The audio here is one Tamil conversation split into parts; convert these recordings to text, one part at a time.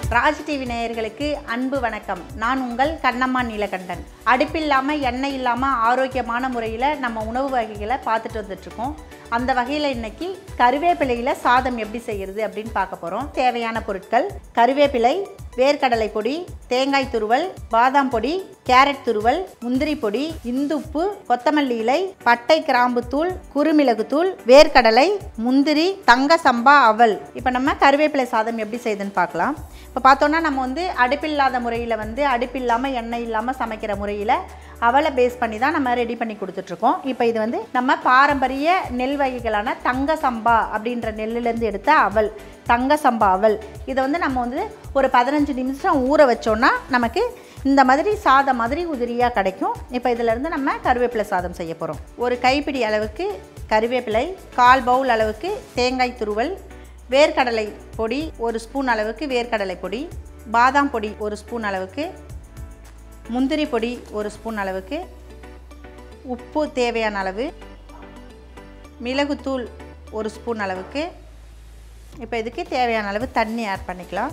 ராஜ் டிவி நேயர்களுக்கு அன்பு வணக்கம் நான் உங்கள் கண்ணம்மா நீலகண்டன் அடுப்பில்லாமல் எண்ணெய் இல்லாமல் ஆரோக்கியமான முறையில் நம்ம உணவு வகைகளை பார்த்துட்டு வந்துட்ருக்கோம் அந்த வகையில் இன்னைக்கு கருவேப்பிலையில் சாதம் எப்படி செய்கிறது அப்படின்னு பார்க்க போகிறோம் தேவையான பொருட்கள் கருவேப்பிலை வேர்க்கடலை பொடி தேங்காய் துருவல் பாதாம் பொடி கேரட் துருவல் முந்திரி பொடி இந்துப்பு கொத்தமல்லி இலை பட்டை கிராம்பு தூள் குறுமிளகு தூள் வேர்க்கடலை முந்திரி தங்க சம்பா அவல் இப்போ நம்ம கருவேப்பிலை சாதம் எப்படி செய்யுதுன்னு பார்க்கலாம் இப்போ பார்த்தோன்னா நம்ம வந்து அடுப்பில்லாத முறையில் வந்து அடுப்பில்லாமல் எண்ணெய் இல்லாமல் சமைக்கிற முறையில் அவலை பேஸ் பண்ணி தான் நம்ம ரெடி பண்ணி கொடுத்துட்ருக்கோம் இப்போ இது வந்து நம்ம பாரம்பரிய நெல் வகைகளான தங்க சம்பா அப்படின்ற நெல்லுலேருந்து எடுத்த அவல் தங்க சம்பா அவல் இதை வந்து நம்ம வந்து ஒரு பதினஞ்சு நிமிஷம் ஊற வச்சோன்னா நமக்கு இந்த மாதிரி சாதம் மாதிரி உதிரியாக கிடைக்கும் இப்போ இதிலேருந்து நம்ம கருவேப்பிலை சாதம் செய்ய போகிறோம் ஒரு கைப்பிடி அளவுக்கு கருவேப்பிலை கால் பவுல் அளவுக்கு தேங்காய் துருவல் வேர்க்கடலை பொடி ஒரு ஸ்பூன் அளவுக்கு வேர்க்கடலை பொடி பாதாம் பொடி ஒரு ஸ்பூன் அளவுக்கு முந்திரி பொடி ஒரு ஸ்பூன் அளவுக்கு உப்பு தேவையான அளவு மிளகுத்தூள் ஒரு ஸ்பூன் அளவுக்கு இப்போ இதுக்கு தேவையான அளவு தண்ணி ஆட் பண்ணிக்கலாம்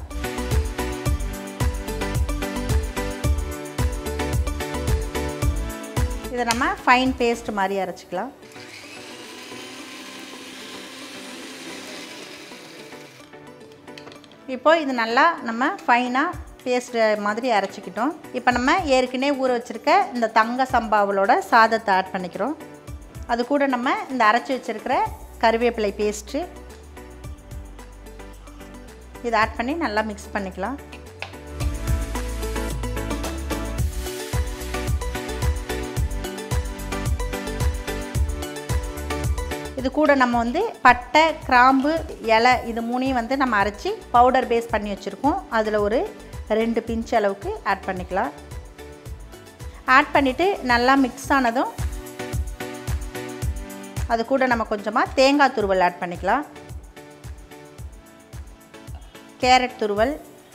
இதை நம்ம ஃபைன் பேஸ்ட் மாதிரி அரைச்சிக்கலாம் இப்போ இது நல்லா நம்ம ஃபைனாக பேஸ்ட் மாதிரி அரைச்சிக்கிட்டோம் இப்போ நம்ம ஏற்கனவே ஊற வச்சுருக்க இந்த தங்க சம்பாவளோட சாதத்தை ஆட் பண்ணிக்கிறோம் அது கூட நம்ம இந்த அரைச்சி வச்சுருக்கிற கருவேப்பிலை பேஸ்ட்டு இதை ஆட் பண்ணி நல்லா மிக்ஸ் பண்ணிக்கலாம் இது கூட நம்ம வந்து பட்டை கிராம்பு இலை இது மூணையும் வந்து நம்ம அரைச்சி பவுடர் பேஸ் பண்ணி வச்சுருக்கோம் அதில் ஒரு ரெண்டு பிஞ்ச் அளவுக்கு ஆட் பண்ணிக்கலாம் ஆட் பண்ணிவிட்டு நல்லா மிக்ஸ் ஆனதும் அது கூட நம்ம கொஞ்சமாக தேங்காய் துருவல் ஆட் பண்ணிக்கலாம் கேரட் துருவல்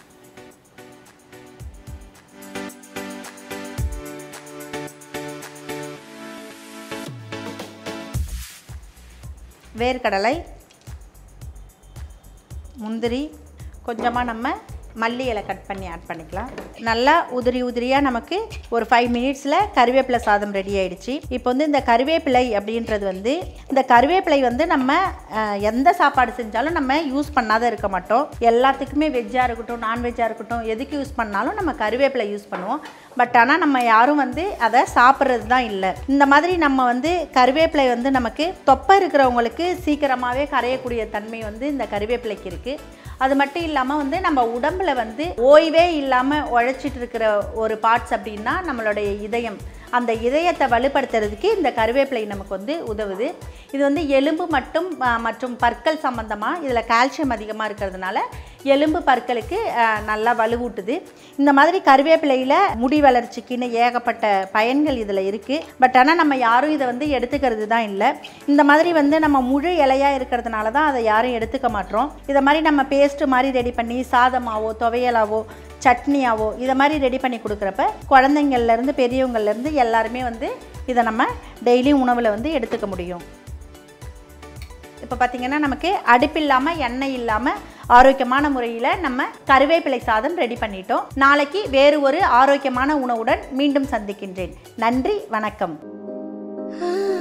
வேர்க்கடலை முந்திரி கொஞ்சமாக நம்ம மல்லி இலை கட் பண்ணி ஆட் பண்ணிக்கலாம் நல்லா உதிரி உதிரியாக நமக்கு ஒரு ஃபைவ் மினிட்ஸில் கருவேப்பிலை சாதம் ரெடி ஆயிடுச்சு இப்போ வந்து இந்த கருவேப்பிலை அப்படின்றது வந்து இந்த கருவேப்பிலை வந்து நம்ம அஹ், எந்த சாப்பாடு செஞ்சாலும் நம்ம யூஸ் பண்ணாத இருக்க மாட்டோம் எல்லாத்துக்குமே வெஜ்ஜாக இருக்கட்டும் நான்வெஜ்ஜாக இருக்கட்டும் எதுக்கு யூஸ் பண்ணாலும் நம்ம கருவேப்பிலை யூஸ் பண்ணுவோம் பட் ஆனால் நம்ம யாரும் வந்து அதை சாப்பிட்றது தான் இல்லை இந்த மாதிரி நம்ம வந்து கருவேப்பிலை வந்து நமக்கு தொப்பை இருக்கிறவங்களுக்கு சீக்கிரமாகவே கரையக்கூடிய தன்மை வந்து இந்த கருவேப்பிலைக்கு இருக்குது அது மட்டும் இல்லாமல் வந்து நம்ம உடம்புல வந்து ஓய்வே இல்லாமல் உழைச்சிட்டு இருக்கிற ஒரு பார்ட்ஸ் அப்படின்னா நம்மளுடைய இதயம் அந்த இதயத்தை வலுப்படுத்துறதுக்கு இந்த கருவேப்பிலை நமக்கு வந்து உதவுது இது வந்து எலும்பு மட்டும் ஆ, மற்றும் பற்கள் சம்மந்தமாக இதில் கால்சியம் அதிகமாக இருக்கிறதுனால எலும்பு பற்களுக்கு ஆ, நல்லா வலுவூட்டுது இந்த மாதிரி கருவேப்பிலையில் முடி வளர்ச்சிக்குன்னு ஏகப்பட்ட பயன்கள் இதில் இருக்குது பட் ஆனால் நம்ம யாரும் இதை வந்து எடுத்துக்கிறது தான் இல்லை இந்த மாதிரி வந்து நம்ம முழு இலையாக இருக்கிறதுனால தான் அதை யாரும் எடுத்துக்க மாட்டோம் இதை மாதிரி நம்ம பேஸ்ட்டு மாதிரி ரெடி பண்ணி சாதமாவோ துவையலாவோ சட்னியாவோ இதை மாதிரி ரெடி பண்ணி கொடுக்குறப்ப குழந்தைங்கள்லேருந்து பெரியவங்கள்லேருந்து எல்லாருமே வந்து இதை நம்ம டெய்லி உணவில் வந்து எடுத்துக்க முடியும் இப்போ பார்த்திங்கன்னா நமக்கு அடுப்பில்லாமல் எண்ணெய் இல்லாமல் ஆரோக்கியமான முறையில் நம்ம கருவேப்பிலை சாதம் ரெடி பண்ணிட்டோம் நாளைக்கு வேறு ஒரு ஆரோக்கியமான உணவுடன் மீண்டும் சந்திக்கின்றேன் நன்றி வணக்கம் Ah